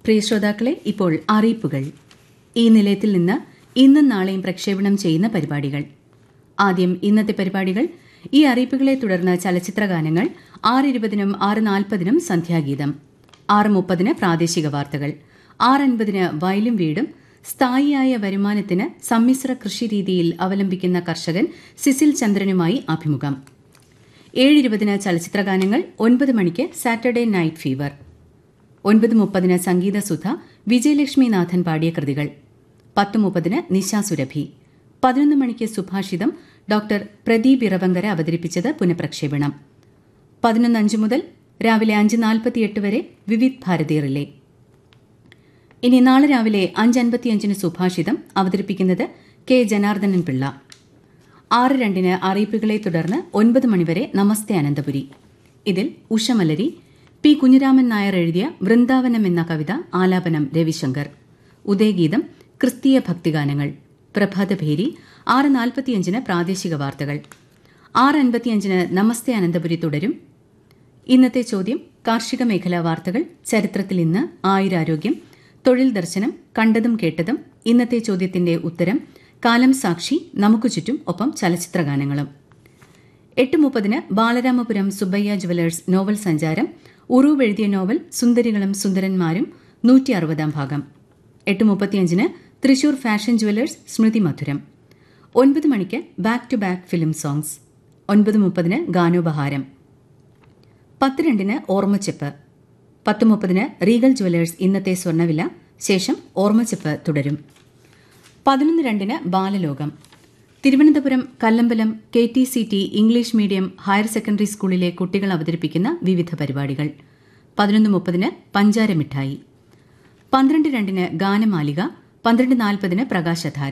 പ്രിയ ശ്രോതാക്കളെ ഇപ്പോൾ അറിയിപ്പുകൾ ഈ നിലയത്തിൽ നിന്ന് ഇന്നും നാളെയും പ്രക്ഷേപണം ചെയ്യുന്ന പരിപാടികൾ ആദ്യം ഇന്നത്തെ പരിപാടികൾ ഈ അറിയിപ്പുകളെ തുടർന്ന് ചലച്ചിത്ര ഗാനങ്ങൾ ആറ് ഇരുപതിനും ആറ് നാൽപ്പതിനും സന്ധ്യാഗീതം ആറ് മുപ്പതിന് പ്രാദേശിക വാർത്തകൾ ആറ് അൻപതിന് വയലും വീടും സ്ഥായിയായ വരുമാനത്തിന് സമ്മിശ്ര കൃഷി രീതിയിൽ അവലംബിക്കുന്ന കർഷകൻ സിസിൽ ചന്ദ്രനുമായി അഭിമുഖം ഏഴിരുപതിന് ചലച്ചിത്ര ഗാനങ്ങൾ ഒൻപത് മണിക്ക് സാറ്റർഡേ നൈറ്റ് ഫീവർ ഒൻപത് മുപ്പതിന് സംഗീതസുധ വിജയലക്ഷ്മിനാഥൻ പാടിയ കൃതികൾ പത്ത് മുപ്പതിന് നിശാ സുരഭി പതിനൊന്ന് മണിക്ക് സുഭാഷിതം ഡോക്ടർ പ്രദീപ് ഇറവങ്കര അവതരിപ്പിച്ചത് പുനഃപ്രക്ഷേപണം പതിനൊന്ന് അഞ്ച് മുതൽ രാവിലെ അഞ്ച് നാൽപ്പത്തിയെട്ട് വരെ വിവിധ് ഭാരതി റിലേ ഇനി നാളെ രാവിലെ അഞ്ച് അൻപത്തിയഞ്ചിന് സുഭാഷിതം അവതരിപ്പിക്കുന്നത് കെ ജനാർദ്ദനൻ പിള്ള ആറ് രണ്ടിന് അറിയിപ്പുകളെ തുടർന്ന് ഒൻപത് മണിവരെ നമസ്തേ അനന്തപുരി ഇതിൽ ഉഷമലരി പി കുഞ്ഞിരാമൻ നായർ എഴുതിയ വൃന്ദാവനം എന്ന കവിത ആലാപനം രവിശങ്കർ ഉദയഗീതം ക്രിസ്തീയ ഭക്തിഗാനങ്ങൾ പ്രഭാതഭേരി ആറ് നാൽപ്പത്തിയഞ്ചിന് പ്രാദേശിക വാർത്തകൾ ആറ് അൻപത്തിയഞ്ചിന് നമസ്തേ അനന്തപുരി തുടരും ഇന്നത്തെ ചോദ്യം കാർഷിക മേഖലാ വാർത്തകൾ ചരിത്രത്തിൽ ഇന്ന് ആയുരാരോഗ്യം തൊഴിൽ ദർശനം കണ്ടതും കേട്ടതും ഇന്നത്തെ ചോദ്യത്തിന്റെ ഉത്തരം കാലം സാക്ഷി നമുക്ക് ചുറ്റും ഒപ്പം ചലച്ചിത്ര ഗാനങ്ങളും എട്ട് മുപ്പതിന് ബാലരാമപുരം സുബ്ബയ്യ ജുവലേഴ്സ് നോവൽ സഞ്ചാരം ഉറൂവ് എഴുതിയ നോവൽ സുന്ദരികളും സുന്ദരന്മാരും നൂറ്റി അറുപതാം ഭാഗം എട്ട് മുപ്പത്തിയഞ്ചിന് തൃശൂർ ഫാഷൻ ജുവലേഴ്സ് സ്മൃതി മധുരം ഒൻപത് മണിക്ക് back to back film songs ഒൻപത് മുപ്പതിന് ഗാനോപഹാരം പത്ത് രണ്ടിന് ഓർമ്മച്ചെപ്പ് പത്ത് മുപ്പതിന് റീഗൽ ജുവലേഴ്സ് ഇന്നത്തെ സ്വർണ്ണവില ശേഷം ഓർമ്മച്ചെപ്പ് തുടരും പതിനൊന്ന് രണ്ടിന് ബാലലോകം Thiruvananthapuram Kallambalam K T C T English medium higher secondary സ്കൂളിലെ കുട്ടികൾ അവതരിപ്പിക്കുന്ന വിവിധ പരിപാടികൾ പതിനൊന്ന് മുപ്പതിന് പഞ്ചാര മിഠായി പന്ത്രണ്ട് രണ്ടിന് ഗാനമാലിക പന്ത്രണ്ട് നാൽപ്പതിന് പ്രകാശധാര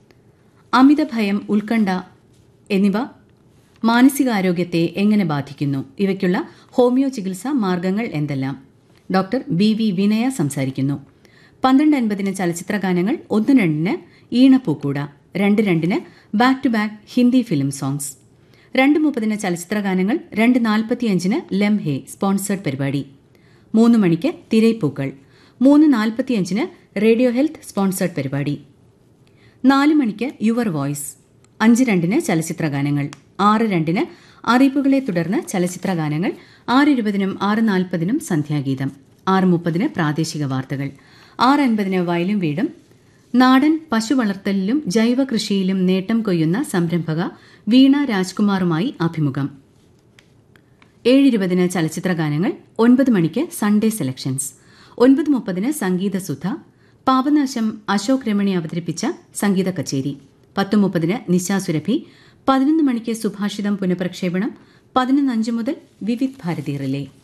അമിത ഭയം ഉത്കണ്ഠ എന്നിവ മാനസികാരോഗ്യത്തെ എങ്ങനെ ബാധിക്കുന്നു ഇവയ്ക്കുള്ള ഹോമിയോ ചികിത്സാ മാർഗങ്ങൾ എന്തെല്ലാം ഡോക്ടർ ബി വി വിനയ സംസാരിക്കുന്നു പന്ത്രണ്ട് അൻപതിന് ചലച്ചിത്ര ഗാനങ്ങൾ ഒന്ന് രണ്ടിന് ഈണപ്പൂക്കൂട രണ്ട് രണ്ടിന് back to back Hindi film songs രണ്ട് മുപ്പതിന് ചലച്ചിത്ര ഗാനങ്ങൾ രണ്ട് നാൽപ്പത്തിയഞ്ചിന് ലെംഹെ സ്പോൺസേഡ് പരിപാടി മൂന്ന് മണിക്ക് തിരൈപ്പൂക്കൾ മൂന്ന് നാൽപ്പത്തിയഞ്ചിന് റേഡിയോ ഹെൽത്ത് സ്പോൺസേഡ് പരിപാടി നാല് മണിക്ക് യുവർ വോയിസ് അഞ്ച് രണ്ടിന് ചലച്ചിത്ര ഗാനങ്ങൾ ആറ് രണ്ടിന് അറിയിപ്പുകളെ തുടർന്ന് ചലച്ചിത്ര ഗാനങ്ങൾ ആറ് ഇരുപതിനും ആറ് നാൽപ്പതിനും സന്ധ്യാഗീതം ആറ് മുപ്പതിന് പ്രാദേശിക വാർത്തകൾ ആറ് അൻപതിന് വയലും വീടും നാടൻ പശു വളർത്തലിലും ജൈവ കൃഷിയിലും നേട്ടം കൊയ്യുന്ന സംരംഭക വീണ രാജ്കുമാറുമായി അഭിമുഖം ഏഴിരുപതിന് ചലച്ചിത്ര ഗാനങ്ങൾ ഒൻപത് മണിക്ക് സൺഡേ സെലക്ഷൻസ് ഒൻപത് മുപ്പതിന് സംഗീതസുധ പാപനാശം അശോക് രമണി അവതരിപ്പിച്ച സംഗീത കച്ചേരി പത്ത് മുപ്പതിന് നിശാ സുരഭി പതിനൊന്ന് മണിക്ക് സുഭാഷിതം പുനഃപ്രക്ഷേപണം പതിനൊന്ന് അഞ്ച് മുതൽ വിവിധ് ഭാരതി റിലേ